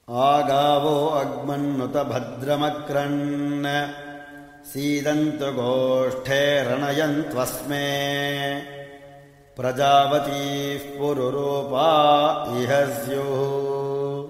आगावो अग्मन्नुत भद्रमक्रन् सीदन्तु गोष्ठे रणयन्त्वस्मे प्रजावतीः पुरुरूपा इह स्युः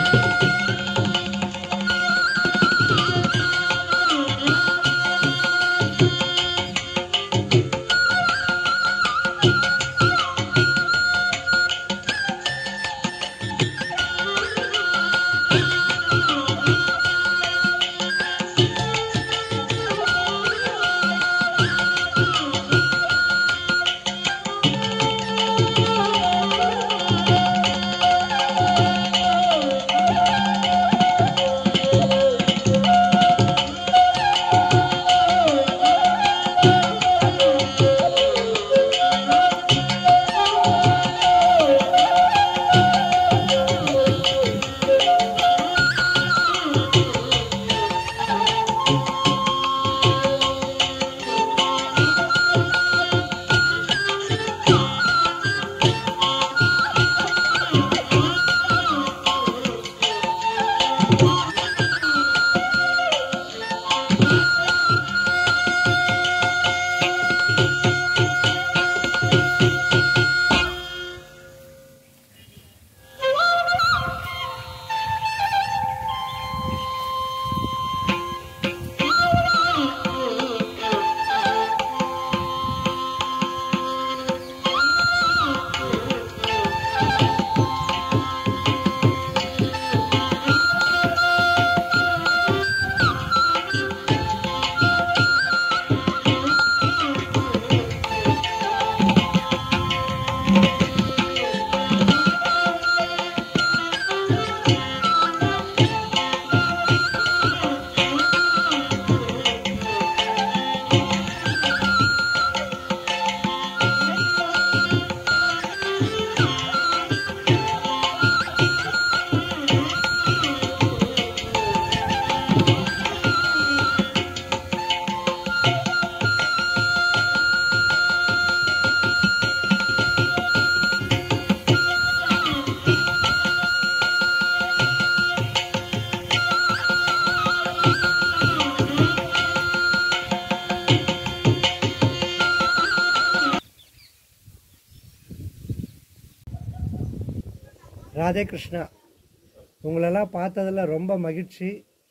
ராதே கிருஷ்ணா உங்களெல்லாம் பார்த்ததில் ரொம்ப மகிழ்ச்சி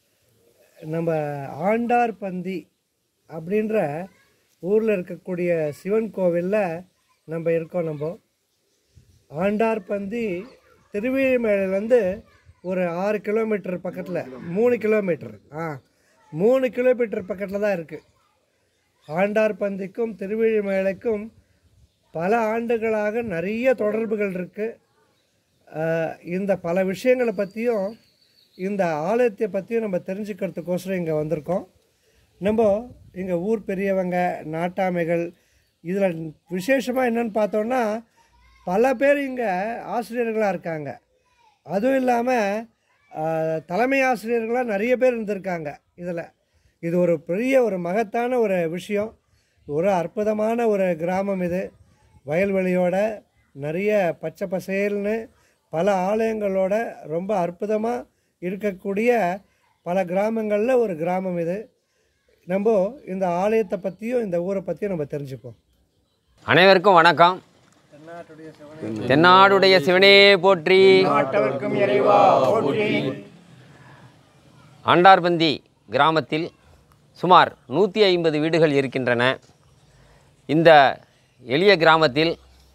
நம்ம ஆண்டார் பந்தி அப்படின்ற ஊரில் இருக்கக்கூடிய சிவன் கோவிலில் நம்ம இருக்கோம் நம்ம ஆண்டார் பந்தி திருவிழிமேலேருந்து ஒரு ஆறு கிலோமீட்டர் பக்கத்தில் மூணு கிலோமீட்டர் ஆ மூணு கிலோமீட்டர் பக்கத்தில் தான் இருக்குது ஆண்டார் பந்திக்கும் திருவிழிமேலைக்கும் பல ஆண்டுகளாக நிறைய தொடர்புகள் இருக்குது இந்த பல விஷயங்களை பற்றியும் இந்த ஆலயத்தை பற்றியும் நம்ம தெரிஞ்சுக்கிறதுக்கோசரம் இங்கே வந்திருக்கோம் நம்ம இங்கே ஊர் பெரியவங்க நாட்டாமைகள் இதில் விசேஷமாக என்னன்னு பார்த்தோன்னா பல பேர் இங்கே ஆசிரியர்களாக இருக்காங்க அதுவும் இல்லாமல் தலைமை ஆசிரியர்களாக நிறைய பேர் இருந்திருக்காங்க இதில் இது ஒரு பெரிய ஒரு மகத்தான ஒரு விஷயம் ஒரு அற்புதமான ஒரு கிராமம் இது வயல்வெளியோட நிறைய பச்சை பசேல்னு பல ஆலயங்களோட ரொம்ப அற்புதமாக இருக்கக்கூடிய பல கிராமங்களில் ஒரு கிராமம் இது நம்ம இந்த ஆலயத்தை பற்றியும் இந்த ஊரை பற்றியும் நம்ம தெரிஞ்சுப்போம் அனைவருக்கும் வணக்கம் தென்னாடுடைய சிவனே போற்றி ஆண்டார்பந்தி கிராமத்தில் சுமார் நூற்றி ஐம்பது வீடுகள் இருக்கின்றன இந்த எளிய கிராமத்தில்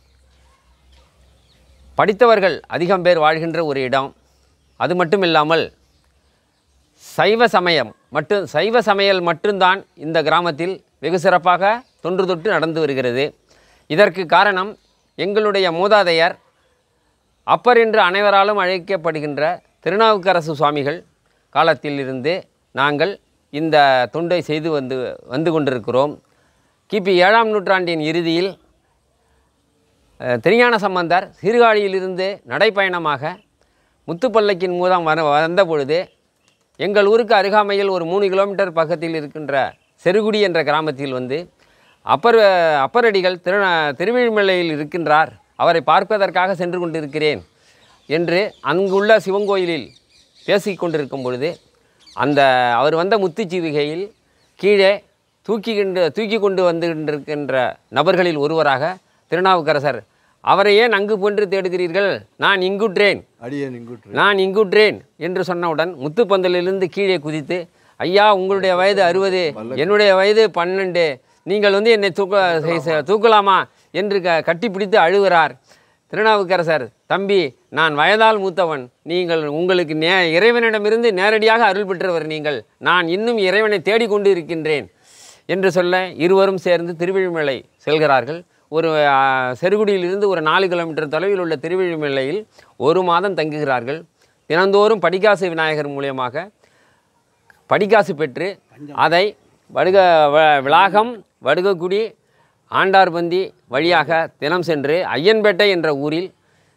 படித்தவர்கள் அதிகம் பேர் வாழ்கின்ற ஒரு இடம் அது மட்டும் இல்லாமல் சைவ சமயம் மட்டும் சைவ சமையல் மட்டும்தான் இந்த கிராமத்தில் வெகு சிறப்பாக தொன்று தொட்டு நடந்து வருகிறது இதற்கு காரணம் எங்களுடைய மூதாதையர் அப்பர் என்று அனைவராலும் அழைக்கப்படுகின்ற திருநாவுக்கரசு சுவாமிகள் காலத்திலிருந்து நாங்கள் இந்த தொண்டை செய்து வந்து வந்து கொண்டிருக்கிறோம் கிபி ஏழாம் நூற்றாண்டின் இறுதியில் அஹ், திருஞான சம்பந்தர் சீர்காழியிலிருந்து நடைப்பயணமாக முத்துப்பல்லக்கின் மூலம் வர வந்த பொழுது எங்கள் ஊருக்கு அருகாமையில் ஒரு மூணு கிலோமீட்டர் பக்கத்தில் இருக்கின்ற செருகுடி என்ற கிராமத்தில் வந்து அப்பர் அப்பரடிகள் திரு திருவிழிமலையில் இருக்கின்றார் அவரை பார்ப்பதற்காக சென்று கொண்டிருக்கிறேன் என்று அங்குள்ள சிவங்கோயிலில் பேசிக் கொண்டிருக்கும் பொழுது அந்த அவர் வந்த முத்துச்சிவிகையில் கீழே தூக்கி கொண்டு தூக்கி கொண்டு வந்து கொண்டிருக்கின்ற நபர்களில் ஒருவராக திருநாவுக்கரசர் அவரை ஏன் அங்கு போன்று தேடுகிறீர்கள் நான் இங்குற்றேன் அடியேன் இங்குற்று நான் இங்குற்றேன் என்று சொன்னவுடன் முத்துப்பந்தலிலிருந்து கீழே குதித்து ஐயா உங்களுடைய வயது அறுபது என்னுடைய வயது பன்னெண்டு நீங்கள் வந்து என்னை தூக்க செ- செ- தூக்கலாமா என்று க கட்டி பிடித்து அழுகிறார் திருநாவுக்கரசர் தம்பி நான் வயதால் மூத்தவன் நீங்கள் உங்களுக்கு நே இறைவனிடமிருந்து நேரடியாக அருள் பெற்றவர் நீங்கள் நான் இன்னும் இறைவனை தேடிக்கொண்டு இருக்கின்றேன் என்று சொல்ல இருவரும் சேர்ந்து திருவிழிமலை செல்கிறார்கள் ஒரு ஆ, செருகுடியிலிருந்து ஒரு நாலு கிலோமீட்டர் தொலைவில் உள்ள திருவிழிமலையில் ஒரு மாதம் தங்குகிறார்கள் தினந்தோறும் படிக்காசு விநாயகர் மூலியமாக படிக்காசு பெற்று அதை வடுக வ- விளாகம் வடுகக்குடி ஆண்டார்பந்தி வழியாக தினம் சென்று ஐயன்பேட்டை என்ற ஊரில்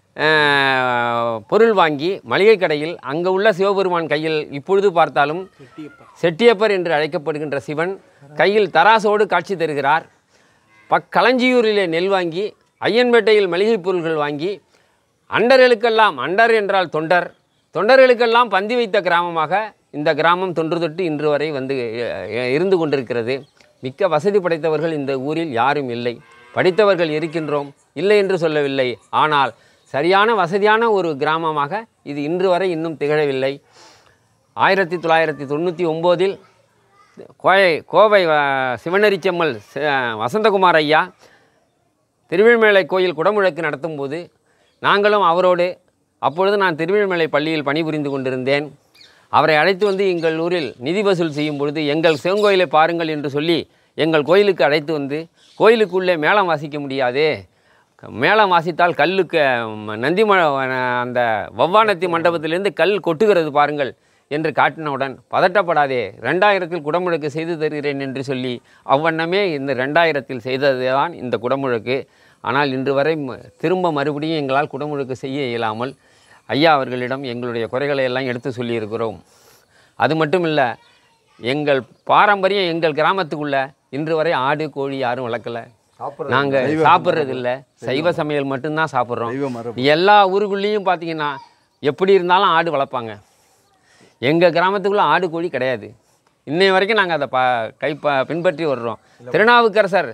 அஹ், பொருள் வாங்கி மளிகை கடையில் அங்கே உள்ள சிவபெருமான் கையில் இப்பொழுது பார்த்தாலும் செட்டியப்பர் என்று அழைக்கப்படுகின்ற சிவன் கையில் தராசோடு காட்சி தருகிறார் பக் களஞ்சியூரிலே நெல் வாங்கி ஐயன்பேட்டையில் மளிகைப் பொருள்கள் வாங்கி அண்டர்களுக்கெல்லாம் அண்டர் என்றால் தொண்டர் தொண்டர்களுக்கெல்லாம் பந்தி வைத்த கிராமமாக இந்த கிராமம் தொன்று தொட்டு இன்று வரை வந்து அஹ், இருந்து கொண்டிருக்கிறது மிக்க வசதி படைத்தவர்கள் இந்த ஊரில் யாரும் இல்லை படித்தவர்கள் இருக்கின்றோம் இல்லை என்று சொல்லவில்லை ஆனால் சரியான வசதியான ஒரு கிராமமாக இது இன்று வரை இன்னும் திகழவில்லை ஆயிரத்தி தொள்ளாயிரத்தி தொண்ணூற்றி ஒம்போதில் கோவை கோவை அஹ், சிவனரிச்செம்மல் சி- வசந்தகுமார் ஐயா திருவிழ்மேலை கோயில் குடமுழக்கு நடத்தும்போது நாங்களும் அவரோடு அப்பொழுது நான் திருவிழ்மேலை பள்ளியில் பணிபுரிந்து கொண்டிருந்தேன் அவரை அழைத்து வந்து எங்கள் ஊரில் நிதி வசூல் செய்யும் பொழுது எங்கள் சிவங்கோயிலை பாருங்கள் என்று சொல்லி எங்கள் கோயிலுக்கு அழைத்து வந்து கோயிலுக்குள்ளே மேளம் வாசிக்க முடியாதே மேளம் வாசித்தால் கல்லுக்கு ம், நந்தி ம அந்த வவ்வானத்தி மண்டபத்திலிருந்து கல் கொட்டுகிறது பாருங்கள் என்று காட்டினவுடன் பதட்டப்படாதே ரெண்டாயிரத்தில் குடமுழக்கு செய்து தருகிறேன் என்று சொல்லி அவ்வண்ணமே இந்த ரெண்டாயிரத்தில் செய்தது தான் இந்த குடமுழக்கு ஆனால் இன்று வரை ம- திரும்ப மறுபடியும் எங்களால் குடமுழக்கு செய்ய இயலாமல் ஐயா அவர்களிடம் எங்களுடைய குறைகளை எல்லாம் எடுத்து சொல்லியிருக்கிறோம் அது மட்டும் இல்லை எங்கள் பாரம்பரியம் எங்கள் கிராமத்துக்குள்ள இன்று வரை ஆடு கோழி யாரும் வளர்க்கல நாங்கள் சாப்பிட்றது இல்லை சைவ சமையல் மட்டும்தான் சாப்பிட்றோம் தெய்வ மரபு எல்லா ஊருக்குள்ளேயும் பார்த்தீங்கன்னா எப்படி இருந்தாலும் ஆடு வளர்ப்பாங்க எங்கள் கிராமத்துக்குள்ளே ஆடு கோழி கிடையாது இன்னை வரைக்கும் நாங்கள் அதை ப கை ப பின்பற்றி வர்றோம் திருநாவுக்கரசர்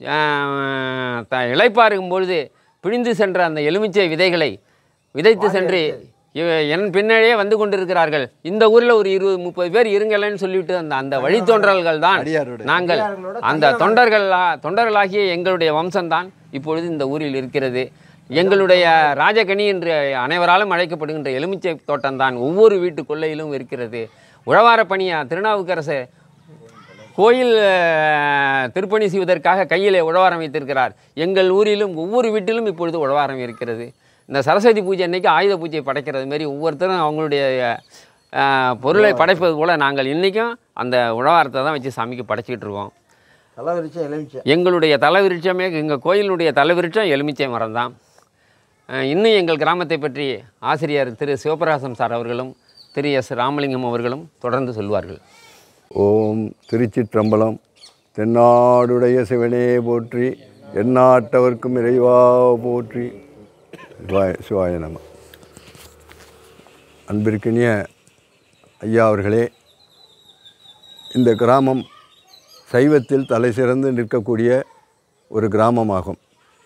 ஆஹ், த இளைப்பாறும் பொழுது பிழிந்து சென்ற அந்த எலுமிச்சை விதைகளை விதைத்து சென்று இவ- என் பின்னாடியே வந்து கொண்டிருக்கிறார்கள் இந்த ஊரில் ஒரு இருபது முப்பது பேர் இருங்களேன்னு சொல்லிவிட்டு அந்த அந்த வழித்தோன்றல்கள் தான் அடியாருடைய. நாங்கள் அந்த தொண்டர்களா தொண்டர்களாகிய எங்களுடைய வம்சம்தான் இப்பொழுது இந்த ஊரில் இருக்கிறது எங்களுடைய ராஜகனி என்று அனைவராலும் அழைக்கப்படுகின்ற எலுமிச்சை தோட்டம்தான் ஒவ்வொரு வீட்டு கொள்ளையிலும் இருக்கிறது உழவார பணியா திருநாவுக்கரசு கோயில் அஹ், திருப்பணி செய்வதற்காக கையிலே உழவாரம் வைத்திருக்கிறார் எங்கள் ஊரிலும் ஒவ்வொரு வீட்டிலும் இப்பொழுது உழவாரம் இருக்கிறது இந்த சரஸ்வதி பூஜை அன்னைக்கு ஆயுத பூஜை படைக்கிறது மாதிரி ஒவ்வொருத்தரும் அவங்களுடைய அஹ், பொருளை படைப்பது போல நாங்கள் இன்றைக்கும் அந்த உழவாரத்தை தான் வச்சு சாமிக்கு படைச்சிக்கிட்டு இருக்கோம் தலைவரிச்சம் எலுமிச்சை எங்களுடைய தலைவிருட்சமே எங்கள் கோயிலுடைய தலைவிருட்சம் எலுமிச்சை மரம் தான் இன்னும் எங்கள் கிராமத்தை பற்றி ஆசிரியர் திரு சிவபிரகாசம் சார் அவர்களும் திரு எஸ் ராமலிங்கம் அவர்களும் தொடர்ந்து சொல்வார்கள் ஓம் திருச்சிற்றம்பலம் தென்னாடுடைய சிவனே போற்றி எந்நாட்டவர்க்கும் இறைவா போற்றி சிவாய சிவாய நம அன்பிற்கினிய ஐயா அவர்களே இந்த கிராமம் சைவத்தில் தலை சிறந்து நிற்கக்கூடிய ஒரு கிராமமாகும்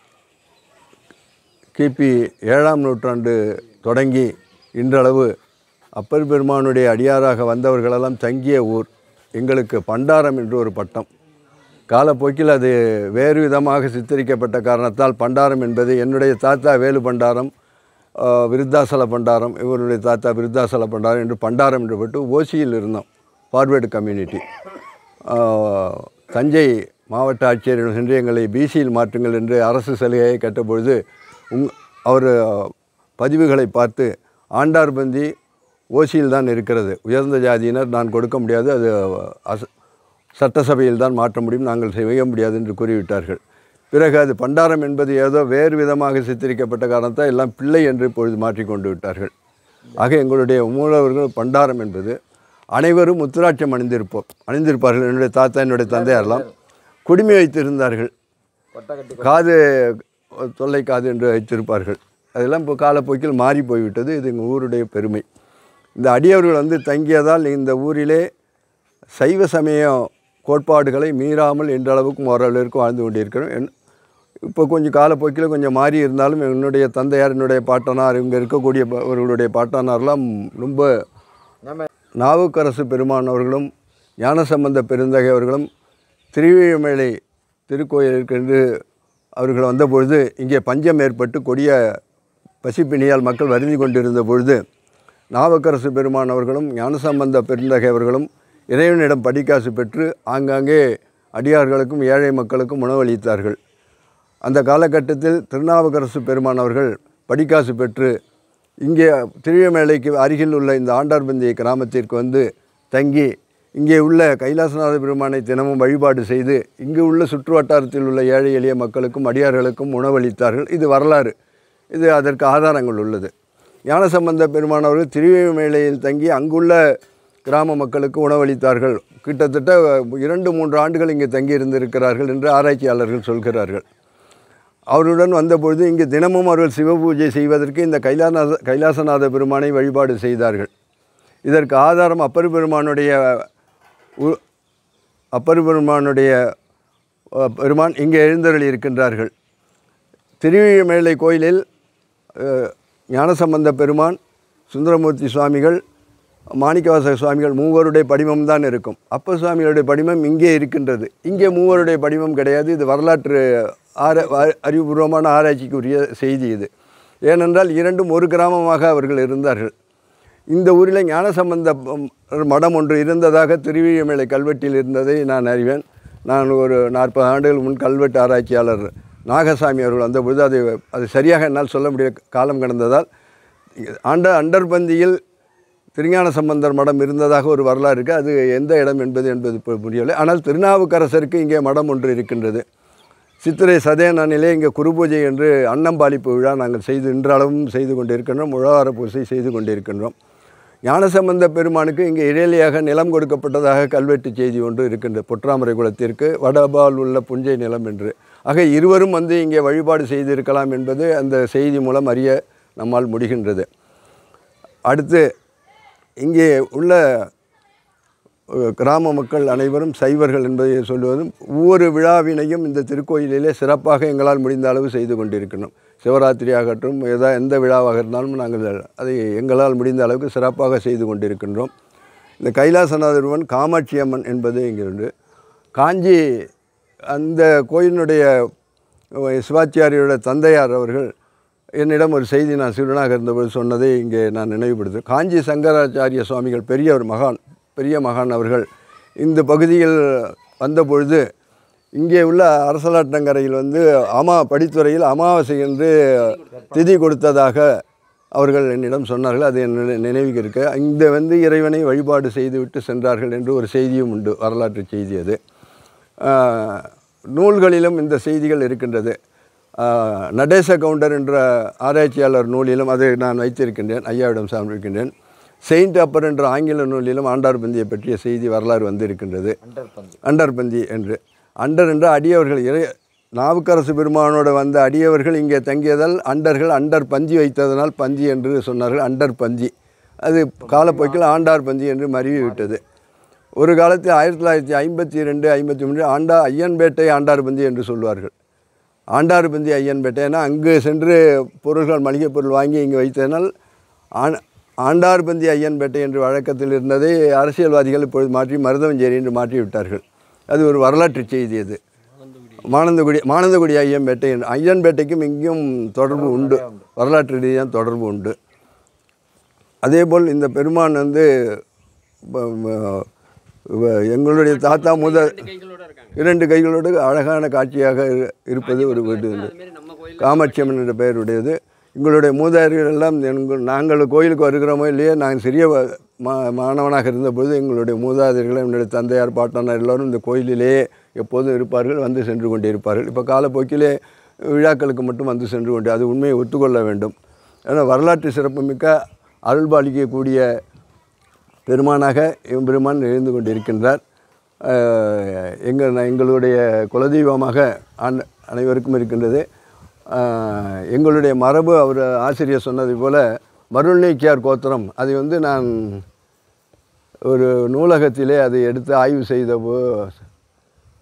கிபி ஏழாம் நூற்றாண்டு தொடங்கி இன்றளவு அப்பர் பெருமானுடைய அடியாராக வந்தவர்களெல்லாம் தங்கிய ஊர் எங்களுக்கு பண்டாரம் என்று ஒரு பட்டம் காலப்போக்கில் அது வேறு விதமாக சித்தரிக்கப்பட்ட காரணத்தால் பண்டாரம் என்பது என்னுடைய தாத்தா வேலு பண்டாரம் ஆஹ், விருத்தாசல பண்டாரம் இவருடைய தாத்தா விருத்தாசல பண்டாரம் என்று பண்டாரம் என்று பட்டு ஓசியில் இருந்தோம் ஃபார்வேர்டு கம்யூனிட்டி ஆஹ், தஞ்சை மாவட்ட ஆட்சியரிடம் சென்று எங்களை பிசியில் மாற்றுங்கள் என்று அரசு சலுகையை கேட்டபொழுது உங் அவர் பதிவுகளை பார்த்து ஆண்டார்பந்தி ஓசியில் தான் இருக்கிறது உயர்ந்த ஜாதியினர் நான் கொடுக்க முடியாது அது அச சட்டசபையில் தான் மாற்ற முடியும் நாங்கள் செய்ய முடியாது என்று கூறிவிட்டார்கள் பிறகு அது பண்டாரம் என்பது ஏதோ வேறு விதமாக சித்தரிக்கப்பட்ட காரணத்தால் எல்லாம் பிள்ளை என்று இப்பொழுது மாற்றிக்கொண்டு விட்டார்கள் ஆக எங்களுடைய மூலவர்கள் பண்டாரம் என்பது அனைவரும் முத்துராட்சம் அணிந்திருப்போம் அணிந்திருப்பார்கள் என்னுடைய தாத்தா என்னுடைய தந்தையாரெல்லாம் குடிமை வைத்திருந்தார்கள் காது தொல்லை காது என்று வைத்திருப்பார்கள் அதெல்லாம் இப்போ காலப்போக்கில் மாறி போய்விட்டது இது எங்கள் ஊருடைய பெருமை இந்த அடியவர்கள் வந்து தங்கியதால் இந்த ஊரிலே சைவ சமய கோட்பாடுகளை மீறாமல் என்ற அளவுக்கு ஓரளவிற்கு வாழ்ந்து கொண்டிருக்கிறோம் என்- இப்போ கொஞ்சம் காலப்போக்கில் கொஞ்சம் மாறி இருந்தாலும் என்னுடைய தந்தையார் என்னுடைய பாட்டனார் இங்கே இருக்கக்கூடிய ப- அவர்களுடைய பாட்டனார்லாம் ரொம்ப நாவுக்கரசு பெருமான் அவர்களும் ஞானசம்பந்த பெருந்தகை அவர்களும் திருவிழிமேலை திருக்கோயிலுக்கு என்று அவர்கள் வந்தபொழுது இங்கே பஞ்சம் ஏற்பட்டு கொடிய பசிப்பிணியால் மக்கள் வருந்தி கொண்டிருந்த பொழுது நாவுக்கரசு பெருமான் அவர்களும் ஞானசம்பந்த பெருந்தகை அவர்களும் இறைவனிடம் படிக்காசு பெற்று ஆங்காங்கே அடியார்களுக்கும் ஏழை மக்களுக்கும் உணவளித்தார்கள் அந்த காலகட்டத்தில் திருநாவுக்கரசு பெருமான் அவர்கள் படிக்காசு பெற்று இங்கே திருவியமேலைக்கு அருகில் உள்ள இந்த ஆண்டார்பந்திய கிராமத்திற்கு வந்து தங்கி இங்கே உள்ள கைலாசநாத பெருமானை தினமும் வழிபாடு செய்து இங்கு உள்ள சுற்று வட்டாரத்தில் உள்ள ஏழை எளிய மக்களுக்கும் அடியார்களுக்கும் உணவளித்தார்கள் இது வரலாறு இது அதற்கு ஆதாரங்கள் உள்ளது ஞானசம்பந்த பெருமான் அவர்கள் திருவியமேலையில் தங்கி அங்குள்ள கிராம மக்களுக்கு உணவளித்தார்கள் கிட்டத்தட்ட இரண்டு மூன்று ஆண்டுகள் இங்கே தங்கி இருந்திருக்கிறார்கள் என்று ஆராய்ச்சியாளர்கள் சொல்கிறார்கள் அவருடன் வந்தபொழுது இங்கு தினமும் அவர்கள் சிவபூஜை செய்வதற்கு இந்த கைலாசநாத கைலாசநாத பெருமானை வழிபாடு செய்தார்கள் இதற்கு ஆதாரம் அப்பர் பெருமானுடைய உ- அப்பர் பெருமானுடைய அஹ், பெருமான் இங்கே எழுந்தருளி இருக்கின்றார்கள் திருவிழிமேலை கோயிலில் அஹ், ஞானசம்பந்த பெருமான் சுந்தரமூர்த்தி சுவாமிகள் மாணிக்கவாசக சுவாமிகள் மூவருடைய படிமம் தான் இருக்கும் அப்ப சுவாமிகளுடைய படிமம் இங்கே இருக்கின்றது இங்கே மூவருடைய படிமம் கிடையாது இது வரலாற்று ஆர அ- அறிவுபூர்வமான ஆராய்ச்சிக்குரிய செய்தி இது ஏனென்றால் இரண்டும் ஒரு கிராமமாக அவர்கள் இருந்தார்கள் இந்த ஊரில் ஞானசம்பந்த ம், மடம் ஒன்று இருந்ததாக திருவிழிமலை கல்வெட்டில் இருந்ததை நான் அறிவேன் நான் ஒரு நாற்பது ஆண்டுகள் முன் கல்வெட்டு ஆராய்ச்சியாளர் நாகசாமி அவர்கள் வந்தபொழுது அது அது சரியாக என்னால் சொல்ல முடிய காலம் கடந்ததால் ஆண்ட அண்டர்பந்தியில் திருஞான சம்பந்தர் மடம் இருந்ததாக ஒரு வரலாறு இருக்குது அது எந்த இடம் என்பது என்பது இப்போ முடியவில்லை ஆனால் திருநாவுக்கரசருக்கு இங்கே மடம் ஒன்று இருக்கின்றது சித்திரை சதயனானிலே இங்கே குருபூஜை என்று அன்னம்பாளிப்பு விழா நாங்கள் செய்து இன்றளவும் செய்து கொண்டிருக்கின்றோம் உழவார பூசை செய்து கொண்டிருக்கின்றோம் ஞானசம்பந்த பெருமானுக்கு இங்கே இடையிலேயாக நிலம் கொடுக்கப்பட்டதாக கல்வெட்டு செய்தி ஒன்று இருக்கின்றது பொற்றாமரை குலத்திற்கு வடபால் உள்ள புஞ்சை நிலம் என்று ஆக இருவரும் வந்து இங்கே வழிபாடு செய்திருக்கலாம் என்பது அந்த செய்தி மூலம் அறிய நம்மால் முடிகின்றது அடுத்து இங்கே உள்ள அஹ், கிராம மக்கள் அனைவரும் சைவர்கள் என்பதை சொல்லுவதும் ஒவ்வொரு விழாவினையும் இந்த திருக்கோயிலிலே சிறப்பாக எங்களால் முடிந்த அளவு செய்து கொண்டிருக்கிறோம் சிவராத்திரி ஆகட்டும் ஏதா எந்த விழாவாக இருந்தாலும் நாங்கள் அதை எங்களால் முடிந்த அளவுக்கு சிறப்பாக செய்து கொண்டிருக்கின்றோம் இந்த கைலாசநாதருவன் காமாட்சி அம்மன் என்பது இங்கே உண்டு காஞ்சி அந்த கோயிலினுடைய அஹ், சிவாச்சாரியோட தந்தையார் அவர்கள் என்னிடம் ஒரு செய்தி நான் சிறுவனாக இருந்தபோது சொன்னதை இங்கே நான் நினைவுபடுத்து காஞ்சி சங்கராச்சாரிய சுவாமிகள் பெரிய ஒரு மகான் பெரிய மகான் அவர்கள் இந்த பகுதியில் வந்தபொழுது இங்கே உள்ள அரசலாற்றங்கரையில் வந்து அமா படித்துறையில் அமாவாசை என்று திதி கொடுத்ததாக அவர்கள் என்னிடம் சொன்னார்கள் அது என் நினை- நினைவுக்கு இருக்க இந்த வந்து இறைவனை வழிபாடு செய்துவிட்டு சென்றார்கள் என்று ஒரு செய்தியும் உண்டு வரலாற்று செய்தி அது ஆஹ், நூல்களிலும் இந்த செய்திகள் இருக்கின்றது ஆஹ், நடேச கவுண்டர் என்ற ஆராய்ச்சியாளர் நூலிலும் அதை நான் வைத்திருக்கின்றேன் ஐயாவிடம் சார்ந்திருக்கின்றேன் செயின்ட் அப்பர் என்ற ஆங்கில நூலிலும் ஆண்டார்பந்தியை பற்றிய செய்தி வரலாறு வந்திருக்கின்றது அண்டர்பந்தி என்று அண்டர் என்ற அடியவர்கள் இறை நாவுக்கரசு பெருமானோடு வந்த அடியவர்கள் இங்கே தங்கியதால் அண்டர்கள் அண்டர் பந்தி வைத்ததனால் பந்தி என்று சொன்னார்கள் அண்டர் பந்தி அது காலப்போக்கில் ஆண்டார் பந்தி என்று மருவி விட்டது ஒரு காலத்தில் ஆயிரத்தி தொள்ளாயிரத்தி ஐம்பத்தி ரெண்டு ஐம்பத்தி மூன்று ஆண்டா ஐயன்பேட்டை ஆண்டார்பந்தி என்று சொல்வார்கள் ஆண்டார்பந்தி ஐயன்பேட்டை ஏன்னா அங்கு சென்று பொருள்கள் மளிகை பொருள் வாங்கி இங்கே வைத்ததனால் ஆண் ஆண்டார்பந்தி ஐயன்பேட்டை என்று வழக்கத்தில் இருந்ததை அரசியல்வாதிகள் இப்பொழுது மாற்றி மருதவஞ்சேரி என்று மாற்றி விட்டார்கள் அது ஒரு வரலாற்று செய்தி அது மானந்தகுடி மானந்தகுடி ஐயன்பேட்டை என்று ஐயன்பேட்டைக்கும் இங்கேயும் தொடர்பு உண்டு வரலாற்று ரீதியாக தொடர்பு உண்டு அதேபோல் இந்த பெருமான் வந்து ப- ம- வ- எங்களுடைய தாத்தா முத இரண்டு கைகளோடு அழகான காட்சியாக இரு- இருப்பது ஒரு வீடு உண்டு காமாட்சி அம்மன் என்ற பெயருடையது எங்களுடைய மூதாதையர்கள் எல்லாம் எங்கள் நாங்கள் கோயிலுக்கு வருகிறோமோ இல்லையோ நான் சிறிய வ- மா மாணவனாக இருந்தபோது எங்களுடைய மூதாதையர்கள் என்னுடைய தந்தையார் பாட்டனார் எல்லோரும் இந்த கோயிலிலேயே எப்போதும் இருப்பார்கள் வந்து சென்று கொண்டே இருப்பார்கள் இப்போ காலப்போக்கிலே விழாக்களுக்கு மட்டும் வந்து சென்று கொண்டு அது உண்மையை ஒத்துக்கொள்ள வேண்டும் ஏன்னா வரலாற்று சிறப்புமிக்க அருள்பாலிக்கக்கூடிய பெருமானாக எம்பெருமான் எழுந்து கொண்டிருக்கின்றார் அஹ் எங்கள் எங்களுடைய குலதெய்வமாக ஆண் அனைவருக்கும் இருக்கின்றது அஹ் எங்களுடைய மரபு அவர் ஆசிரியர் சொன்னது போல மருள்நீக்கியார் கோத்திரம் அதை வந்து நான் ஒரு நூலகத்திலே அதை எடுத்து ஆய்வு செய்த போ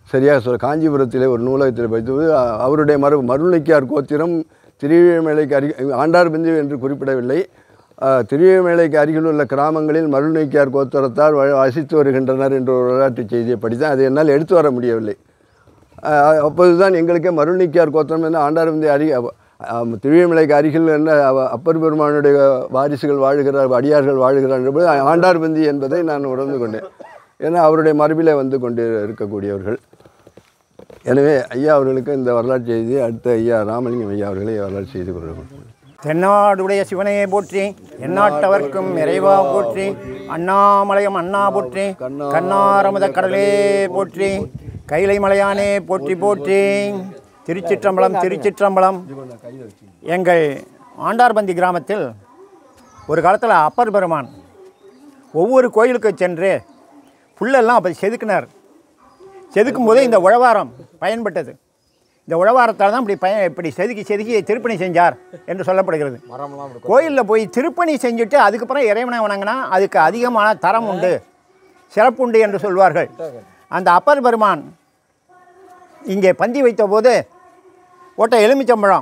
சரியாக சொல்ல காஞ்சிபுரத்திலே ஒரு நூலகத்தில் படித்தபோது அ- அவருடைய மறு மருளிக்கார் கோத்திரம் திருவிழமேலைக்கு அருகே ஆண்டார் பிந்து என்று குறிப்பிடவில்லை அஹ், திருவிழமேலைக்கு அருகில் உள்ள கிராமங்களில் மருள்நீக்கியார் கோத்திரத்தார் வ- வசித்து வருகின்றனர் என்ற ஒரு வரலாற்று செய்தியை படித்தேன் அதை என்னால் எடுத்து வர முடியவில்லை அஹ், அப்போதுதான் எங்களுக்கே மருள்நீக்கியார் கோத்திரம் என்ன ஆண்டார் பிந்து அருகே திருவிழமலைக்கு அருகில் என்ன அவ- அப்பர் பெருமானுடைய வாரிசுகள் வாழ்கிறார் அடியார்கள் வாழ்கிறார் என்பது ஆண்டார் பிந்தி என்பதை நான் உணர்ந்து கொண்டேன் ஏன்னா அவருடைய மரபிலே வந்து கொண்டு இருக்கக்கூடியவர்கள் எனவே ஐயா அவர்களுக்கு இந்த வரலாற்று செய்தி அடுத்த ஐயா ராமலிங்கம் ஐயா அவர்களை வரலாற்று செய்து கொள்கிறோம் தென்னாடுடைய சிவனையை போற்றி எந்நாட்டவர்க்கும் இறைவா போற்றி அண்ணாமலையம் அண்ணா போற்றி கண்ணாரமுத கடலே போற்றி கைலை மலையானே போற்றி போற்றி திருச்சிற்றம்பலம் திருச்சிற்றம்பலம் எங்கள் ஆண்டார்பந்தி கிராமத்தில் ஒரு காலத்தில் அப்பர் பெருமான் ஒவ்வொரு கோயிலுக்கு சென்று புல்லெல்லாம் அப்போ செதுக்கினார் செதுக்கும் போது இந்த உழவாரம் பயன்பட்டது இந்த உழவாரத்தால் தான் இப்படி பய இப்படி செதுக்கி செதுக்கி திருப்பணி செஞ்சார் என்று சொல்லப்படுகிறது கோயிலில் போய் திருப்பணி செஞ்சுட்டு அதுக்கப்புறம் இறைவனை வணங்கினா அதுக்கு அதிகமான தரம் உண்டு சிறப்பு உண்டு என்று சொல்வார்கள் அந்த அப்பர் பெருமான் இங்கே பந்தி வைத்த போது ஓட்ட எலுமிச்சம்பழம்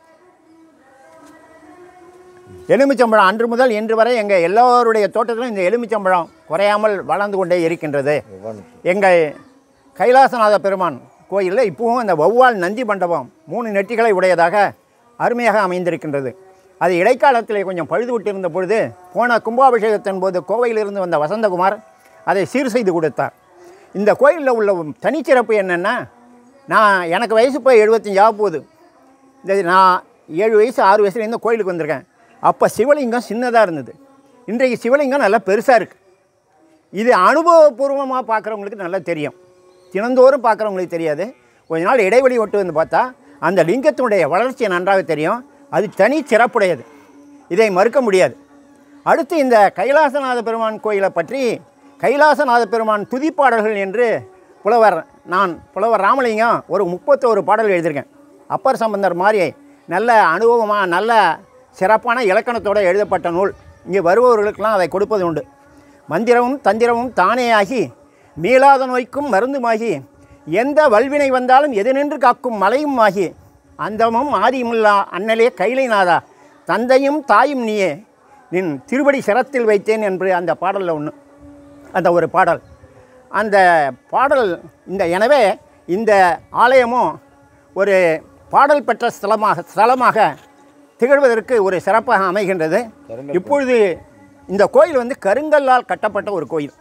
எலுமிச்சம்பழம் அன்று முதல் இன்று வரை எங்கள் எல்லோருடைய தோட்டத்திலும் இந்த எலுமிச்சம்பழம் குறையாமல் வளர்ந்து கொண்டே இருக்கின்றது எங்கள் கைலாசநாத பெருமான் கோயிலில் இப்பவும் அந்த வௌவால் நந்தி மண்டபம் மூணு நெட்டிகளை உடையதாக அருமையாக அமைந்திருக்கின்றது அது இடைக்காலத்திலே கொஞ்சம் பழுது விட்டிருந்த பொழுது போன கும்பாபிஷேகத்தின் போது கோவையிலிருந்து வந்த வசந்தகுமார் அதை சீர் செய்து கொடுத்தார் இந்த கோயிலில் உள்ள தனிச்சிறப்பு என்னென்னா நான் எனக்கு வயசு இப்போ எழுபத்தஞ்சு ஆக போகுது இந்த நான் ஏழு வயசு ஆறு வயசுல இந்த கோயிலுக்கு வந்திருக்கேன் அப்போ சிவலிங்கம் சின்னதாக இருந்தது இன்றைக்கு சிவலிங்கம் நல்லா பெருசாக இருக்குது இது அனுபவபூர்வமாக பார்க்குறவங்களுக்கு நல்லா தெரியும் தினந்தோறும் பார்க்குறவங்களுக்கு தெரியாது கொஞ்ச நாள் இடைவெளி விட்டு வந்து பார்த்தா அந்த லிங்கத்தினுடைய வளர்ச்சி நன்றாக தெரியும் அது தனி சிறப்புடையது இதை மறுக்க முடியாது அடுத்து இந்த கைலாசநாத பெருமான் கோயிலை பற்றி கைலாசநாத பெருமான் துதிப்பாடல்கள் என்று புலவர் நான் புலவர் ராமலிங்கம் ஒரு முப்பத்தோரு பாடல் எழுதியிருக்கேன் அப்பர் சம்பந்தர் மாதிரி நல்ல அனுபவமாக நல்ல சிறப்பான இலக்கணத்தோடு எழுதப்பட்ட நூல் இங்கே வருபவர்களுக்கெல்லாம் அதை கொடுப்பது உண்டு மந்திரமும் தந்திரமும் தானே ஆகி மீளாத நோய்க்கும் மருந்துமாகி எந்த வல்வினை வந்தாலும் எது நின்று காக்கும் மலையும் ஆகி அந்தமும் ஆதியுமில்லா அண்ணலே கைலை நாதா தந்தையும் தாயும் நீயே நின் திருவடி சிரத்தில் வைத்தேன் என்று அந்த பாடலில் ஒன்று அந்த ஒரு பாடல் அந்த பாடல் இந்த எனவே இந்த ஆலயமும் ஒரு பாடல் பெற்ற ஸ்தலமாக ஸ்தலமாக திகழ்வதற்கு ஒரு சிறப்பாக அமைகின்றது இப்பொழுது இந்த கோயில் வந்து கருங்கல்லால் கட்டப்பட்ட ஒரு கோயில்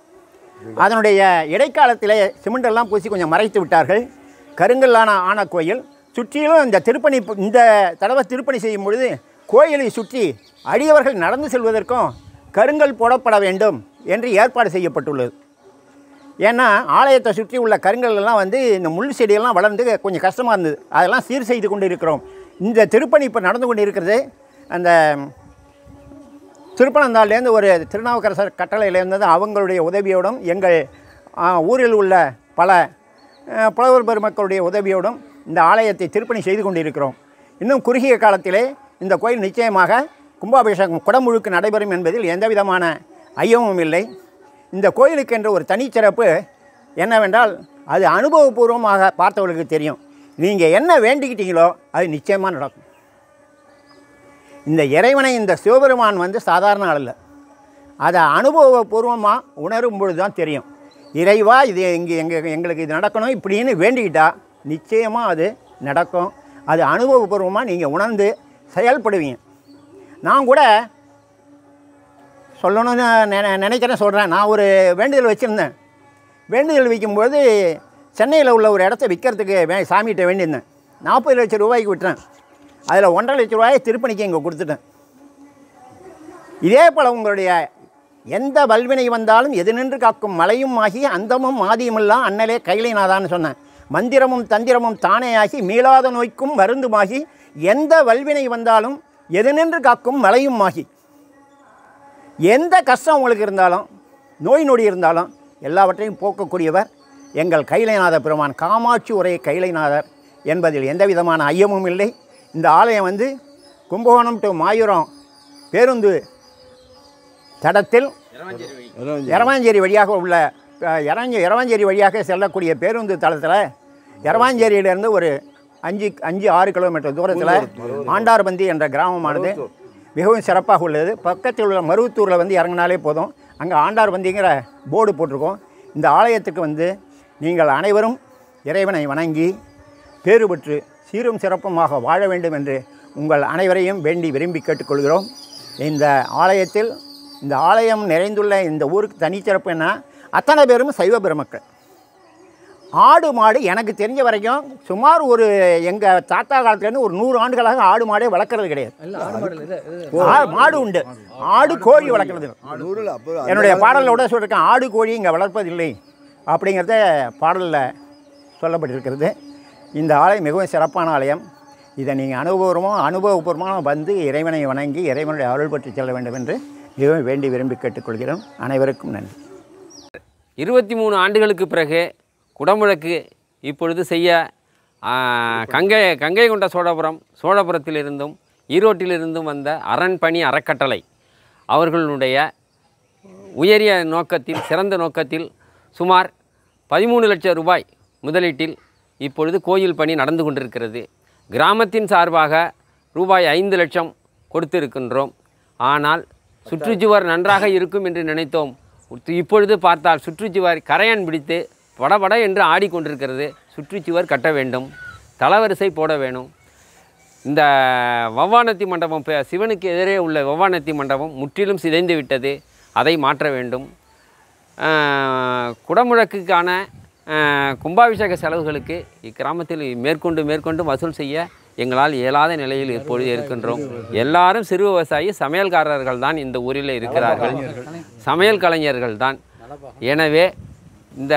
அதனுடைய இடைக்காலத்திலே சிமெண்டெல்லாம் பூசி கொஞ்சம் மறைத்து விட்டார்கள் கருங்கல்லான ஆன கோயில் சுற்றிலும் இந்த திருப்பணி இந்த தடவை திருப்பணி செய்யும் பொழுது கோயிலை சுற்றி அடியவர்கள் நடந்து செல்வதற்கும் கருங்கல் போடப்பட வேண்டும் என்று ஏற்பாடு செய்யப்பட்டுள்ளது ஏன்னா ஆலயத்தை சுற்றி உள்ள கருங்கல் எல்லாம் வந்து இந்த முள் செடியெல்லாம் வளர்ந்து கொஞ்சம் கஷ்டமாக இருந்தது அதெல்லாம் சீர் செய்து கொண்டு இருக்கிறோம் இந்த திருப்பணி இப்போ நடந்து கொண்டு இருக்கிறது அந்த திருப்பனந்தாள்லேருந்து ஒரு திருநாவுக்கரசர் கட்டளையிலேருந்து அவங்களுடைய உதவியோடும் எங்கள் ஆ, ஊரில் உள்ள பல ஆ, புலவர் பெருமக்களுடைய உதவியோடும் இந்த ஆலயத்தை திருப்பணி செய்து கொண்டிருக்கிறோம் இன்னும் குறுகிய காலத்திலே இந்த கோயில் நிச்சயமாக கும்பாபிஷேகம் குடமுழுக்கு நடைபெறும் என்பதில் எந்த விதமான ஐயமும் இல்லை இந்த கோயிலுக்கு என்ற ஒரு தனிச்சிறப்பு என்னவென்றால் அது அனுபவபூர்வமாக பார்த்தவர்களுக்கு தெரியும் நீங்கள் என்ன வேண்டிக்கிட்டீங்களோ அது நிச்சயமாக நடக்கும் இந்த இறைவனை இந்த சிவபெருமான் வந்து சாதாரண ஆள் இல்லை அதை அனுபவபூர்வமாக உணரும் பொழுது தான் தெரியும் இறைவா இது இங்கே எங்கள் எங்களுக்கு இது நடக்கணும் இப்படின்னு வேண்டிக்கிட்டா நிச்சயமாக அது நடக்கும் அது அனுபவபூர்வமாக நீங்கள் உணர்ந்து செயல்படுவீங்க நான் கூட சொல்லணும்னு நினை நினைக்கிறேன் சொல்கிறேன் நான் ஒரு வேண்டுதல் வச்சுருந்தேன் வேண்டுதல் வைக்கும்பொழுது சென்னையில் உள்ள ஒரு இடத்த விற்கிறதுக்கு வே சாமிகிட்ட வேண்டியிருந்தேன் நாற்பது லட்சம் ரூபாய்க்கு விட்டுறேன் அதில் ஒன்றரை லட்ச ரூபாயை திருப்பணிக்கு இங்கே கொடுத்துட்டேன் இதே போல் உங்களுடைய எந்த வல்வினை வந்தாலும் எது நின்று காக்கும் மலையும் ஆகி அந்தமும் ஆதியுமெல்லாம் அண்ணலே கைலைநாதான்னு சொன்னேன் மந்திரமும் தந்திரமும் தானே ஆகி மீளாத நோய்க்கும் மருந்துமாகி எந்த வல்வினை வந்தாலும் எது நின்று காக்கும் மலையும் ஆகி எந்த கஷ்டம் உங்களுக்கு இருந்தாலும் நோய் நொடி இருந்தாலும் எல்லாவற்றையும் போக்கக்கூடியவர் எங்கள் கைலைநாத பெருமான் காமாட்சி உரை கைலைநாதர் என்பதில் எந்த விதமான ஐயமும் இல்லை இந்த ஆலயம் வந்து கும்பகோணம் டு மாயூரம் பேருந்து தடத்தில் எரவாஞ்சேரி வழியாக உள்ள இறஞ்சி இரவாஞ்சேரி வழியாக செல்லக்கூடிய பேருந்து தளத்தில் இரவாஞ்சேரியிலேருந்து ஒரு அஞ்சு அஞ்சு ஆறு கிலோமீட்டர் தூரத்தில் ஆண்டார்பந்தி என்ற கிராமமானது மிகவும் சிறப்பாக உள்ளது பக்கத்தில் உள்ள மருவத்தூரில் வந்து இறங்கினாலே போதும் அங்கே ஆண்டார்பந்திங்கிற போர்டு போட்டிருக்கோம் இந்த ஆலயத்துக்கு வந்து நீங்கள் அனைவரும் இறைவனை வணங்கி பேறு பெற்று சீரும் சிறப்புமாக வாழ வேண்டும் என்று உங்கள் அனைவரையும் வேண்டி விரும்பி கேட்டுக்கொள்கிறோம் இந்த ஆலயத்தில் இந்த ஆலயம் நிறைந்துள்ள இந்த ஊருக்கு தனிச்சிறப்பு என்ன அத்தனை பேரும் சைவ பெருமக்கள் ஆடு மாடு எனக்கு தெரிஞ்ச வரைக்கும் சுமார் ஒரு எங்கள் தாத்தா காலத்துலேருந்து ஒரு நூறு ஆண்டுகளாக ஆடு மாடே வளர்க்குறது கிடையாது ஆ- மாடு உண்டு ஆடு கோழி வளர்க்குறது நூறில் அப்போ என்னுடைய பாடலில் கூட சொல்லியிருக்கேன் ஆடு கோழி இங்கே வளர்ப்பதில்லை அப்படிங்கிறத பாடலில் சொல்லப்பட்டிருக்கிறது இந்த ஆலயம் மிகவும் சிறப்பான ஆலயம் இதை நீங்கள் அனுபவபூர்வமாக அனுபவபூர்வமாக வந்து இறைவனை வணங்கி இறைவனுடைய அருள் பற்றி செல்ல வேண்டும் என்று மிகவும் வேண்டி விரும்பி கேட்டுக்கொள்கிறோம் அனைவருக்கும் நன்றி இருபத்தி மூணு ஆண்டுகளுக்கு பிறகு குடமுழக்கு இப்பொழுது செய்ய ஆ, கங்கை கங்கை கொண்ட சோழபுரம் சோழபுரத்திலிருந்தும் ஈரோட்டிலிருந்தும் வந்த அரண்பணி அறக்கட்டளை அவர்களுடைய உயரிய நோக்கத்தில் சிறந்த நோக்கத்தில் சுமார் பதிமூணு லட்சம் ரூபாய் முதலீட்டில் இப்பொழுது கோயில் பணி நடந்து கொண்டிருக்கிறது கிராமத்தின் சார்பாக ரூபாய் ஐந்து லட்சம் கொடுத்திருக்கின்றோம் ஆனால் சுற்றுச்சுவர் நன்றாக இருக்கும் என்று நினைத்தோம் இப்பொழுது பார்த்தால் சுற்றுச்சுவர் கரையான் பிடித்து படபட என்று ஆடிக்கொண்டிருக்கிறது சுற்றுச்சுவர் கட்ட வேண்டும் தளவரிசை போட வேணும் இந்த வவ்வானத்தி மண்டபம் பே- சிவனுக்கு எதிரே உள்ள வவ்வானத்தி மண்டபம் முற்றிலும் சிதைந்து விட்டது அதை மாற்ற வேண்டும் ஆஹ், குடமுழக்குக்கான ஆஹ், கும்பாபிஷேக செலவுகளுக்கு இக்கிராமத்தில் மேற்கொண்டு மேற்கொண்டு வசூல் செய்ய எங்களால் இயலாத நிலையில் இப்பொழுது இருக்கின்றோம் எல்லாரும் சிறு விவசாயி சமையல்காரர்கள் தான் இந்த ஊரில் இருக்கிறார்கள் சமையல் கலைஞர்கள் தான் எனவே இந்த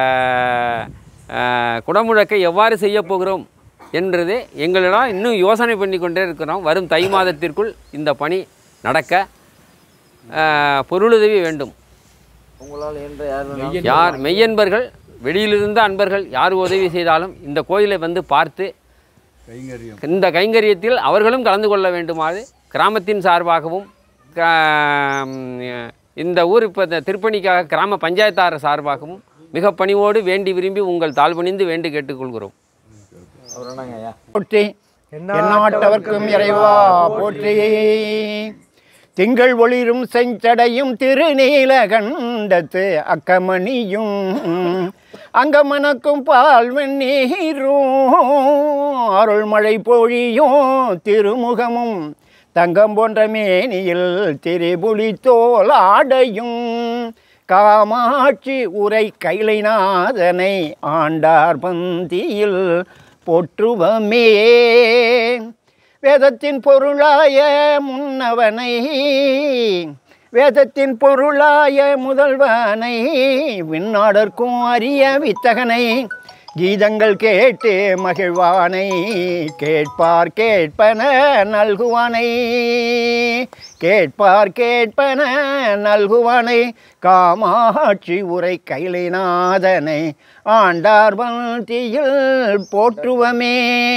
ஆஹ், குடமுழக்கை எவ்வாறு செய்ய போகிறோம் என்றது எங்களிடம் இன்னும் யோசனை பண்ணி கொண்டே இருக்கிறோம் வரும் தை மாதத்திற்குள் இந்த பணி நடக்க ஆஹ், பொருளுதவி வேண்டும் உங்களால் என்ற யார் யார் மெய்யன்பர்கள் வெளியிலிருந்த அன்பர்கள் யார் உதவி செய்தாலும் இந்த கோயிலை வந்து பார்த்து கைங்கரியம் இந்த கைங்கரியத்தில் அவர்களும் கலந்து கொள்ள வேண்டுமாறு கிராமத்தின் சார்பாகவும் கா- இந்த ஊர் இப்போ இந்த திருப்பணிக்காக கிராம பஞ்சாயத்தார் சார்பாகவும் மிக பணிவோடு வேண்டி விரும்பி உங்கள் தாழ்பணிந்து வேண்டி கேட்டுக்கொள்கிறோம் அவர் என்னங்க ஐயா போற்றி எந்நாட்டவர்க்கும் இறைவா போற்றி திங்கள் ஒளிரும் செஞ்சடையும் திருநீலகண்டத்து அக்கமணியும் அங்கமனக்கும் பால் வெந்நீரும் அருள்மழை பொழியும் திருமுகமும் தங்கம் போன்ற மேனியில் திரிபுலி தோல் ஆடையும் காமாட்சி உரை கைலைநாதனை ஆண்டார் பந்தியில் போற்றுவமே வேதத்தின் பொருளாய முன்னவனை வேதத்தின் பொருளாய முதல்வனை விண்ணாடர்க்கும் அரிய வித்தகனை கீதங்கள் கேட்டு மகிழ்வானை கேட்பார் கேட்பன நல்குவானை கேட்பார் கேட்பன நல்குவானை காமாட்சி உரை கைலைநாதனை ஆண்டார் பந்தியில் போற்றுவமே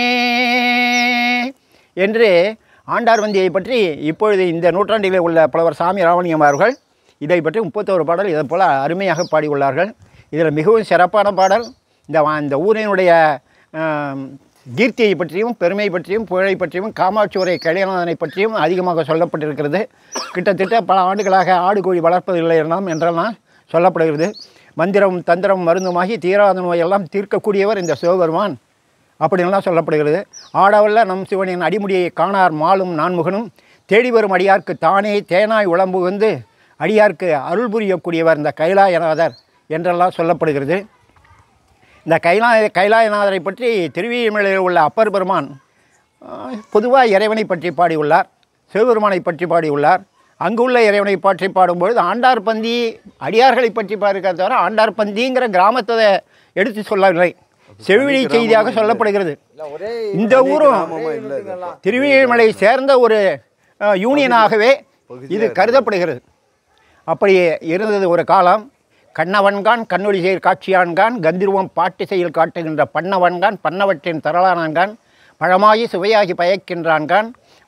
என்று ஆண்டார் வந்தியை பற்றி இப்பொழுது இந்த நூற்றாண்டிலே உள்ள புலவர் சாமி ராமலிங்கம் அவர்கள் இதை பற்றி முப்பத்தோரு பாடல் இதை போல் அருமையாக பாடியுள்ளார்கள் இதில் மிகவும் சிறப்பான பாடல் இந்த வா- இந்த ஊரினுடைய ஆம், கீர்த்தியை பற்றியும் பெருமை பற்றியும் புகழை பற்றியும் காமாட்சி உரை கல்யாணனை பற்றியும் அதிகமாக சொல்லப்பட்டிருக்கிறது கிட்டத்தட்ட பல ஆண்டுகளாக ஆடு கோழி வளர்ப்பதில்லை என்றாலும் என்றெல்லாம் சொல்லப்படுகிறது மந்திரம் தந்திரம் மருந்துமாகி தீராத நோயெல்லாம் தீர்க்கக்கூடியவர் இந்த சிவபெருமான் அப்படின்லாம் சொல்லப்படுகிறது ஆடவல்ல நம் சிவனின் அடிமுடியை காணார் மாலும் நான்முகனும் தேடி வரும் அடியார்க்கு தானே தேனாய் உளம்பு வந்து அடியார்க்கு அருள் புரியக்கூடியவர் இந்த கைலாயநாதர் என்றெல்லாம் சொல்லப்படுகிறது இந்த கைலாய கைலாயநாதரை பற்றி திருவிழிமலையில் உள்ள அப்பர் பெருமான் பொதுவாக இறைவனை பற்றி பாடியுள்ளார் சிவபெருமானை பற்றி பாடியுள்ளார் அங்குள்ள இறைவனை பற்றி பாடும்பொழுது ஆண்டார் பந்தி அடியார்களை பற்றி பாருக்க தவிர ஆண்டார் பந்திங்கிற கிராமத்தை எடுத்து சொல்லவில்லை செவிழி செய்தியாக சொல்லப்படுகிறது ஒரே இந்த ஊரும் திருவிழிமலை சேர்ந்த ஒரு அஹ், யூனியனாகவே இது கருதப்படுகிறது அப்படி இருந்தது ஒரு காலம் கண்ணவன்கான் கண்ணொளி செயல் காட்சியான்கான் கந்திருவம் பாட்டு செயல் காட்டுகின்ற பண்ணவன்கான் பண்ணவற்றின் தரளானான்கான் பழமாகி சுவையாகி பயக்கின்றான்கான்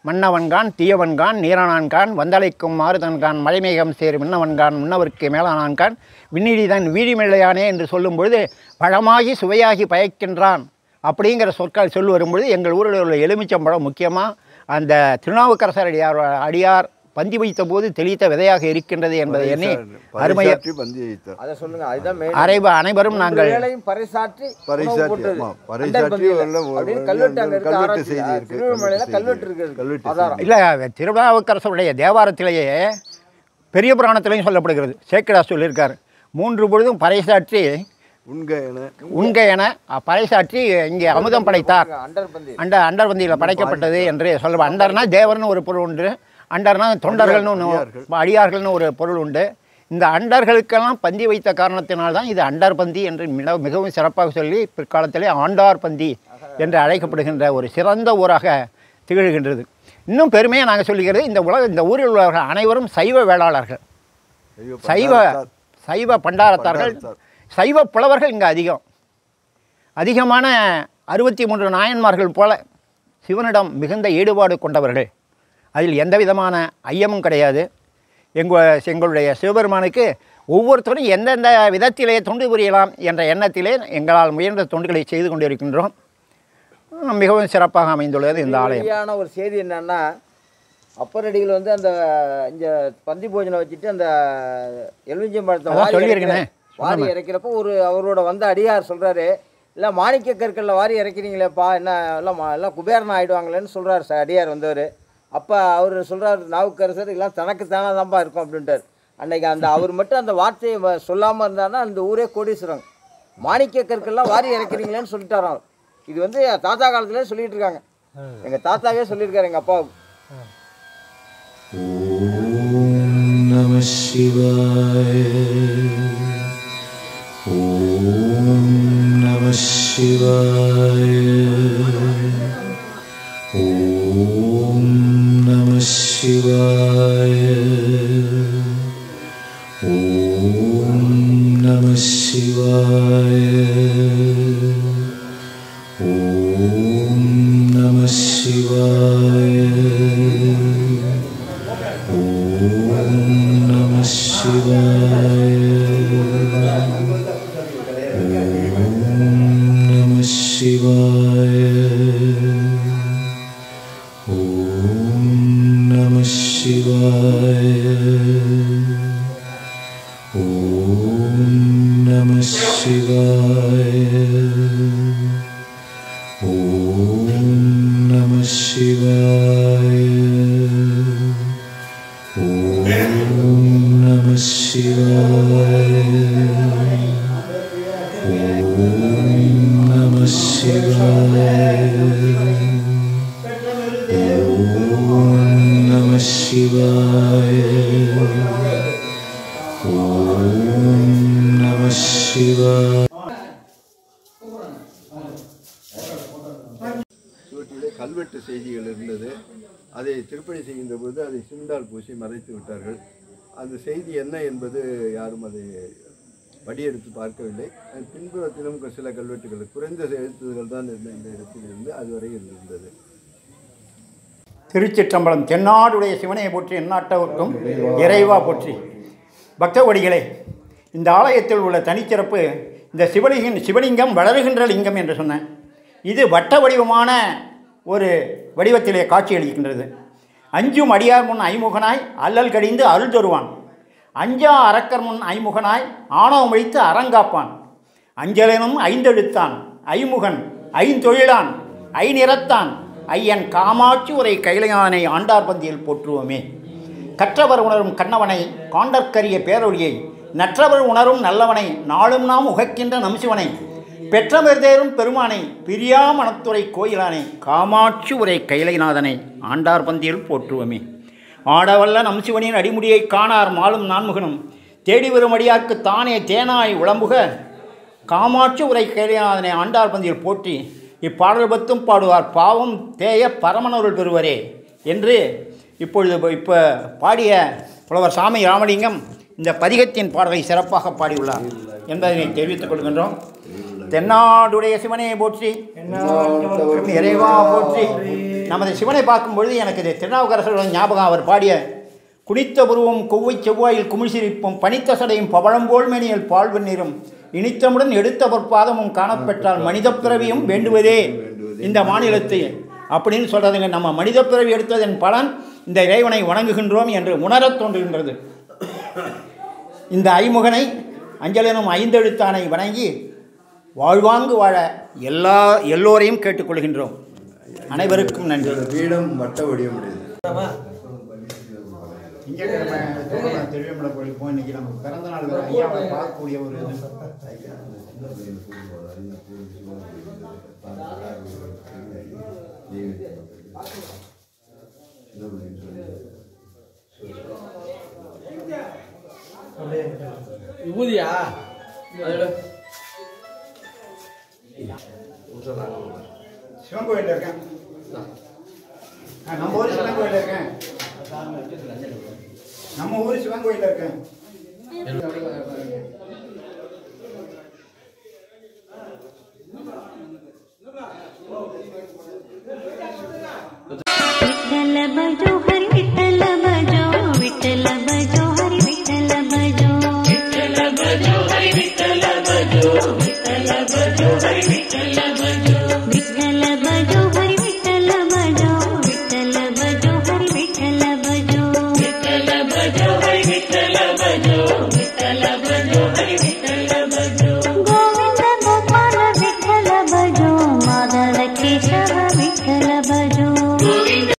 மன்னவன்கான் தீயவன்கான் நீரானான்கான் வந்தலைக்கும் மாறுதன்கான் மலைமேகம் சேர் மின்னவன்கான் முன்னவருக்கு மேலானான்கான் விண்ணிடிதன் வீழிமில்லையானே என்று சொல்லும் பொழுது பழமாகி சுவையாகி பயக்கின்றான் அப்படிங்கிற சொற்கள் சொல்லி வரும்பொழுது எங்கள் ஊரில் உள்ள எலுமிச்சம்பழம் முக்கியமாக அந்த திருநாவுக்கரசர் அடியார் அடியார் பந்தி வைத்த போது தெளித்த விதையாக இருக்கின்றது என்பதை எண்ணி அருமைய பறைசாற்றி பந்தி வைத்தார் அதை சொல்லுங்க அதுதான் மெயின் அரைவ அனைவரும் நாங்கள் வேளையும் பறைசாற்றி பறைசாற்றி, உணவு போட்டது. ஆமா, பறைசாற்றி அண்டர் பந்தியில. உள்ள ஒரு- அப்படின்னு ஒரு- கல்வெட்டு அங்க இருக்கு, கல்வெட்டு ஆராய்ச்சி. செய்தி இருக்கு. திருவண்ணாமலையில கல்வெட்டு கல்வெட்டு செய்தி. இருக்குது கல்வெட்டு ஆதாரம் இல்லை திருநாவுக்கரசருடைய தேவாரத்திலேயே பெரிய புராணத்திலையும் சொல்லப்படுகிறது சேக்கிடா சொல்லியிருக்கார் மூன்று பொழுதும் பறைசாற்றி உண்க என உண்க என பறைசாற்றி இங்கே அமுதம் படைத்தார் அண்டர் பந்தி அண்ட அண்டர் வந்தியில் படைக்கப்பட்டது என்று சொல்ல அண்டர்னா தேவர்னு ஒரு பொருள் உண்டு அண்டர்னா தொண்டர்கள்னு ஒன்று அடியார்கள்னு ஒரு பொருள் உண்டு இந்த அண்டர்களுக்கெல்லாம் பந்தி வைத்த காரணத்தினால்தான் இது அண்டர் பந்தி என்று மிக- மிகவும் சிறப்பாக சொல்லி பிற்காலத்திலே ஆண்டார் பந்தி என்று அழைக்கப்படுகின்ற ஒரு சிறந்த ஊராக திகழ்கின்றது இன்னும் பெருமையாக நாங்கள் சொல்லுகிறது இந்த உலக இந்த ஊரில் உள்ளவர்கள் அனைவரும் சைவ வேளாளர்கள் சைவ சைவ பண்டாரத்தார்கள் சைவ புலவர்கள் இங்கே அதிகம் அதிகமான அறுபத்தி மூன்று நாயன்மார்கள் போல சிவனிடம் மிகுந்த ஈடுபாடு கொண்டவர்கள் அதில் எந்த விதமான ஐயமும் கிடையாது எங்கள் எங்களுடைய சிவபெருமானுக்கு ஒவ்வொருத்தரும் எந்தெந்த விதத்திலே தொண்டு புரியலாம் என்ற எண்ணத்திலே எங்களால் முயன்ற தொண்டுகளை செய்து கொண்டிருக்கின்றோம் உம், மிகவும் சிறப்பாக அமைந்துள்ளது இந்த ஆலயம் வெளியான ஒரு செய்தி என்னன்னா அப்பரடிகள் வந்து அந்த இங்க பந்தி போஜனம் வச்சுட்டு அந்த எலுமிச்சம்பழத்தை அதான் வாரி சொல்லியிருக்கேனே. இறக்கிற- வாரி இறக்கிறப்போ ஒரு அவரோட வந்த அடியார் சொல்றாரு இல்லை மாணிக்க கற்கள்ல வாரி இறக்கிறீங்களேப்பா என்ன எல்லாம் மா- எல்லாம் குபேரன் ஆயிடுவாங்களேன்னு சொல்றாரு சார் அடியார் வந்தவர் அப்போ அவர் சொல்றாரு நாவுக்கரசர் எல்லாம் தனக்கு தானே தான்ப்பா இருக்கும் அப்படின்ட்டார் அன்னைக்கு அந்த அவர் மட்டும் அந்த வார்த்தையை வ- சொல்லாம இருந்தாருன்னா அந்த ஊரே கோடீஸ்வரங்க மாணிக்க கற்கள்லாம் வாரி இறக்கிறீங்களேன்னு சொல்லிட்டாராம் அவர். இது வந்து தாத்தா காலத்துலேயே சொல்லிட்டு இருக்காங்க எங்க தாத்தாவே சொல்லியிருக்காரு எங்க அப்பாவுக்கு नमः शिवाय ॐ नमः शिवाय ॐ नमः शिवाय ॐ नमः शिवाय ॐ नमः शिवाय ॐ नमः शिवाय ॐ नमः शिवाय ॐ नमः शिवाय ॐ नमः शिवाय ॐ नमः शिवाय ॐ नमः शिवाय ॐ नमः शिवाय ॐ नमः शिवाय ॐ नमः शिवाय சுவற்றிலே கல்வெட்டு செய்திகள் இருந்தது அதை திருப்பணி செய்கின்ற போது அதை சிண்டால் பூசி மறைத்து விட்டார்கள் அந்த செய்தி என்ன என்பது யாரும் அதை படியெடுத்து பார்க்கவில்லை அது பின்புறத்திலும் சில கல்வெட்டுகள் குறைந்த எழுத்துகள் தான் இருந்த இந்த இடத்தில் இருந்து அதுவரை இருந்தது திருச்சிற்றம்பலம் தென்னாடுடைய சிவனையை போற்றி எந்நாட்டவர்க்கும் இறைவா போற்றி பக்தவடிகளே இந்த ஆலயத்தில் உள்ள தனிச்சிறப்பு இந்த சிவலிங்கம் சிவலிங்கம் வளருகின்ற லிங்கம் என்று சொன்னேன் இது வட்ட வடிவமான ஒரு வடிவத்திலே காட்சியளிக்கின்றது அஞ்சும் அடியார் முன் ஐமுகனாய் அல்லல் கடிந்து அருள் தருவான் அஞ்சா அரக்கர் முன் ஐமுகனாய் ஆணவம் வைத்து அறங்காப்பான் அஞ்சலனும் ஐந்தெழுத்தான் ஐமுகன் ஐந்தொழிலான் ஐநிறத்தான் ஐயன் காமாட்சி உரை கைலையானை ஆண்டார் பந்தியில் போற்றுவோமே கற்றவர் உணரும் கண்ணவனை காண்டற்கரிய பேரொழியை நற்றவர் உணரும் நல்லவனை நாளும் நாம் உகக்கின்ற நம்சிவனை பெற்றமிர்தேரும் பெருமானை பிரியா மணத்துறை கோயிலானை காமாட்சி உரை கைலைநாதனை ஆண்டார் பந்தியில் போற்றுவோமே ஆடவல்ல நம்சிவனின் அடிமுடியை காணார் மாலும் நான்முகனும் தேடி வரும் அடியார்க்கு தானே தேனாய் உளம்புக காமாட்சி உரை கைலைநாதனை ஆண்டார் பந்தியில் போற்றி இப்பாடல் பத்தும் பாடுவார் பாவம் தேய பரமனருள் பெறுவரே என்று இப்பொழுது இப்போ பாடிய புலவர் சாமி ராமலிங்கம் இந்த பதிகத்தின் பாடலை சிறப்பாக பாடியுள்ளார் என்பதனை தெரிவித்துக் கொள்கின்றோம் தென்னாடுடைய சிவனை போற்றி எந்நாட்டவர்க்கும் இறைவா போற்றி நமது சிவனை பார்க்கும் பொழுது எனக்கு இது திருநாவுக்கரசரோட ஞாபகம் அவர் பாடிய குனித்த புருவம் கொவ்வை செவ்வாயில் குமிழ்சிரிப்பும் பனித்த சடையும் பவளம்போல் மேனியல் பால்வன் நீரும் இனித்தமுடன் எடுத்த பொற்பாதமும் காணப்பெற்றால் மனிதப் பிறவியும் வேண்டுவதே இந்த மாநிலத்தை அப்படின்னு சொல்கிறதுங்க நம்ம மனித பிறவி எடுத்ததன் பலன் இந்த இறைவனை வணங்குகின்றோம் என்று உணரத் தோன்றுகின்றது இந்த ஐமுகனை அஞ்சலனும் ஐந்தெழுத்தானை வணங்கி வாழ்வாங்கு வாழ எல்லா எல்லோரையும் கேட்டுக்கொள்கின்றோம் அனைவருக்கும் நன்றி பீடம் வட்ட வடிவமுடையது திங்கட்கிழமை திருவிழா கோயிலுக்கு போய் இன்னைக்கு நம்ம பிறந்த நாள் ஐயாவை பார்க்கக்கூடிய ஒரு விபூதியா அதோட சிவன் கோயிலில் இருக்கேன் ஆ, நம்ம ஊர் சிவன் கோயிலில் இருக்கேன் நம்ம ஊர் சிவன் கோயிலில் இருக்கேன் विठ्ठल बजो हरि विठ्ठल बजो विठ्ठल बजो हरि विठ्ठल बजो विठ्ठल बजो हरि विठ्ठल बजो विठ्ठल बजो हरि विठ्ठल बजो विठ्ठल बजो हरि विठ्ठल बजो विठ्ठल बजो हरि विठ्ठल बजो विठ्ठल बजो हरि विठ्ठल बजो विठ्ठल